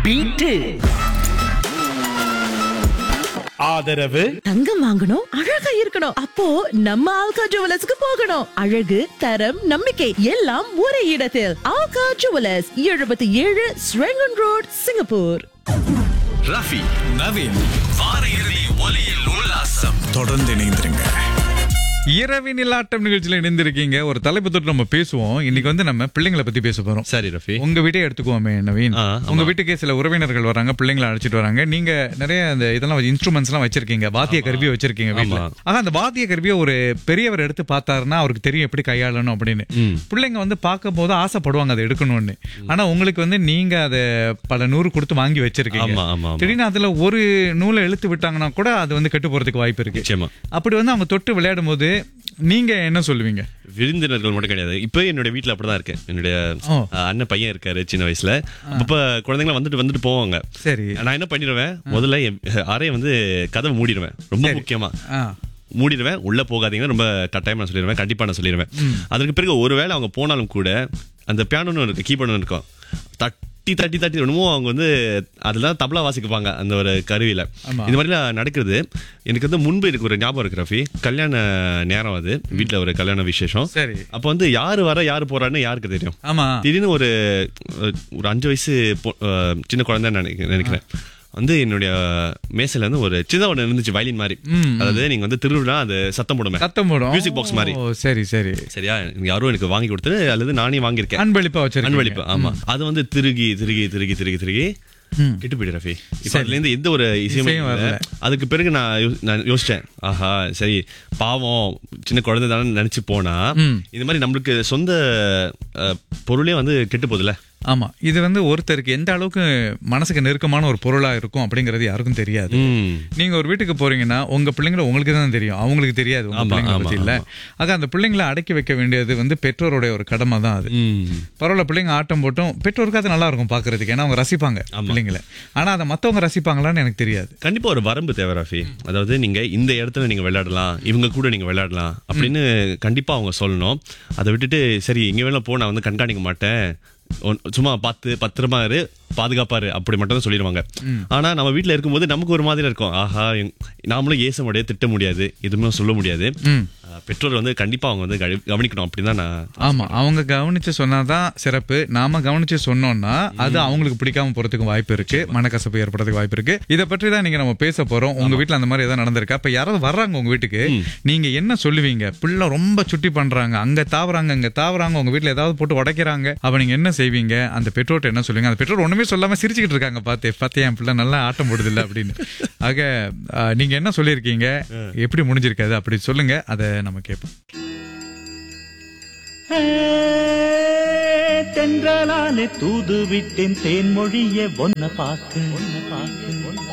Beat ஆதரவு தங்கம் வாங்கணும் அழகா இருக்கணும் அப்போ நம்ம ஆல்கா ஜுவலர்ஸ்க்கு போகணும் அழகு தரம் நம்பிக்கை எல்லாம் ஒரே இடத்தில் ஆல்கா ஜுவலர்ஸ் எழுபத்தி ஏழு Serangoon road Singapore Rafi Naveen வார இறுதி ஒலியில் உல்லாசம் தொடர்ந்து இணைந்திருங்க இரவினில் ஆட்டம் நிகழ்ச்சியில இணைந்திருக்கீங்க ஒரு தலைப்பு தொட்டு நம்ம பேசுவோம் இன்னைக்கு வந்து நம்ம பிள்ளைங்களை பத்தி பேச போறோம் சரி ரஃபி உங்க வீட்டை எடுத்துக்குவோமே நவீன் ஆ, ஆமா. உங்க வீட்டுக்கு சில உறவினர்கள் வராங்க பிள்ளைங்களை அழைச்சிட்டு வராங்க நீங்க நிறைய அந்த இதெல்லாம் இன்ஸ்ட்ருமெண்ட்ஸ் எல்லாம் வச்சிருக்கீங்க வாத்திய கருவி வச்சிருக்கீங்க வீட்டுல ஆமா. ஆனா அந்த வாத்திய கருவியை ஒரு பெரியவர் எடுத்து பார்த்தாருன்னா அவருக்கு தெரியும் எப்படி கையாளணும் அப்படின்னு ம். பிள்ளைங்க வந்து பார்க்கும் போது ஆசைப்படுவாங்க அதை எடுக்கணும்னு ஆனா உங்களுக்கு வந்து நீங்க அதை பல நூறு கொடுத்து வாங்கி வச்சிருக்கீங்க ஆமா, ஆமா, ஆமா. திடீர்னு அதுல ஒரு நூலை இழுத்து விட்டாங்கன்னா கூட அது வந்து கெட்டு போறதுக்கு வாய்ப்பு இருக்கு நிச்சயமா அப்படி வந்து அவங்க தொட்டு விளையாடும் போது நீங்க என்ன சொல்லுவீங்க விருந்தினர்கள் மட்டும் கிடையாது இப்போ என்னோட வீட்ல அப்படிதான் இருக்கு என்னுடைய ஓ. அஹ், அண்ணன் பையன் இருக்காரு சின்ன வயசுல அப்ப குழந்தைங்க வந்துட்டு வந்துட்டு போவாங்க சரி நான் என்ன பண்ணிடுவேன் முதல்ல என் அறையை வந்து கதவை மூடிடுவேன் ரொம்ப சரி. முக்கியமா ஆ மூடிடுவேன் உள்ள போகாதீங்கன்னு ரொம்ப கட்டாயமா நான் சொல்லிடுவேன் கண்டிப்பா நான் சொல்லிடுவேன் அதுக்கு பிறகு ஒருவேளை அவங்க போனாலும் கூட அந்த பியானோன்னு இருக்கு கீபோர்டு இருக்கும் தட்டி தட்டி தட்டி என்னமோ அவங்க வந்து அதெல்லாம் தபலா வாசிக்குவாங்க அந்த ஒரு கருவியில ஆமா. இது மாதிரிலாம் நடக்கிறது எனக்கு வந்து முன்பு எனக்கு ஒரு ஞாபகம் இருக்கு ரஃபி கல்யாண நேரம் அது வீட்ல ஒரு கல்யாண விசேஷம் சரி அப்ப வந்து யாரு வர யாரு போறான்னு யாருக்கு தெரியும் ஆமா திடீர்னு ஒரு ஒரு அஞ்சு வயசு பொ- அஹ் சின்ன குழந்தை நினைக்கிறேன் நினைக்கிறேன் வந்து என்னுடைய மேசையில இருந்து ஒரு சின்ன ஒன்று இருந்துச்சு வயலின் மாதிரி அதாவது நீங்க வந்து திருவிழா அது சத்தம் போடுமே சத்தம் போடும் மியூசிக் பாக்ஸ் மாதிரி ஓ சரி சரி சரியா எனக்கு யாரோ எனக்கு வாங்கி கொடுத்தது அல்லது நானே வாங்கியிருக்கேன் அன்பளிப்பா வச்சிருக்கீங்க அன்பளிப்பு ஆமா அது வந்து திருகி திருகி திருகி திருகி திருகி ம். கெட்டு போயிடு ரஃபி இப்ப அதுல இருந்து எந்த ஒரு இசையும் இசையும் வரல வரல. அதுக்கு பிறகு நான் யோ- நான் யோசிச்சேன் ஆஹா சரி பாவம் சின்ன குழந்தை தானே நினைச்சு போனா ம். இந்த மாதிரி நம்மளுக்கு சொந்த அஹ், பொருளே வந்து கெட்டு போகுதுல ஆமா இது வந்து ஒருத்தருக்கு எந்த அளவுக்கு மனசுக்கு நெருக்கமான ஒரு பொருளா இருக்கும் அப்படிங்கறது யாருக்கும் தெரியாது ம். நீங்க ஒரு வீட்டுக்கு போறீங்கன்னா உங்க பிள்ளைங்களை உங்களுக்கு தான் தெரியும் அவங்களுக்கு தெரியாது உங்க ஆமா, பிள்ளைங்களை ஆமா, பத்தி இல்ல ஆக அந்த பிள்ளைங்களை அடக்கி வைக்க வேண்டியது வந்து பெற்றோருடைய ஒரு கடமை தான் அது ம். பரவாயில்ல பிள்ளைங்க ஆட்டம் போட்டும் பெற்றோருக்கு அது நல்லா இருக்கும் பாக்குறதுக்கு ஏன்னா அவங்க ரசிப்பாங்க பிள்ளைங்களை ஆனா அதை மத்தவங்க ரசிப்பாங்களான்னு எனக்கு தெரியாது கண்டிப்பா ஒரு வரம்பு தேவை ராஃபி அதாவது நீங்க இந்த இடத்துல நீங்க விளையாடலாம் இவங்க கூட நீங்க விளையாடலாம் அப்படின்னு கண்டிப்பா அவங்க சொல்லணும் அதை விட்டுட்டு சரி இங்க வேணா போ நான் வந்து கண்காணிக்க மாட்டேன் ஒன்- சும்மா பார்த்து பத்திரமா இரு பாதுகாப்பாரு அப்படி மட்டும் தான் சொல்லிடுவாங்க ஆனா நம்ம வீட்ல இருக்கும்போது நமக்கு ஒரு மாதிரி இருக்கும் ஆஹா எங்க- நாமளும் ஏச முடியாது திட்ட முடியாது எதுவுமே சொல்ல முடியாது ம். அஹ், பெற்றோர் வந்து கண்டிப்பா அவங்க வந்து கவனி- கவனிக்கணும் அப்படின்னு நான் ஆமா அவங்க கவனிச்சு சொன்னாதான் சிறப்பு நாம கவனிச்சு சொன்னோம்னா அது அவங்களுக்கு பிடிக்காம போறதுக்கு வாய்ப்பு இருக்கு மனக்கசப்பு ஏற்படுறதுக்கு வாய்ப்பு இருக்கு இத பற்றி தான் நீங்க நம்ம பேச போறோம் உங்க வீட்ல அந்த மாதிரி ஏதாவது நடந்திருக்கா இப்ப யாராவது வர்றாங்க உங்க வீட்டுக்கு நீங்க என்ன சொல்லுவீங்க பிள்ளை ரொம்ப சுட்டி பண்றாங்க அங்க தாவறாங்க அங்க தாவறாங்க உங்க வீட்ல ஏதாவது போட்டு உடைக்கிறாங்க அப்ப நீங்க என்ன செய்வீங்க அந்த பெற்றோர்ட்ட என்ன சொல்லுவீங்க அந்த பெற்றோர் ஒண்ணுமே சொல்லாம சிரிச்சுக்கிட்டு இருக்காங்க பாத்து பாத்தியா என் பிள்ளை நல்லா ஆட்டம் போடுது இல்ல அப்படின்னு ஆக அஹ், நீங்க என்ன சொல்லியிருக்கீங்க எப்படி முடிஞ்சிருக்காது அப்படி சொல்லுங்க அதை நம்ம கேட்போம் தென்றலாலே தூது விட்டேன் தேன்மொழிய ஒன்ன பார்த்து ஒன்ன பார்த்து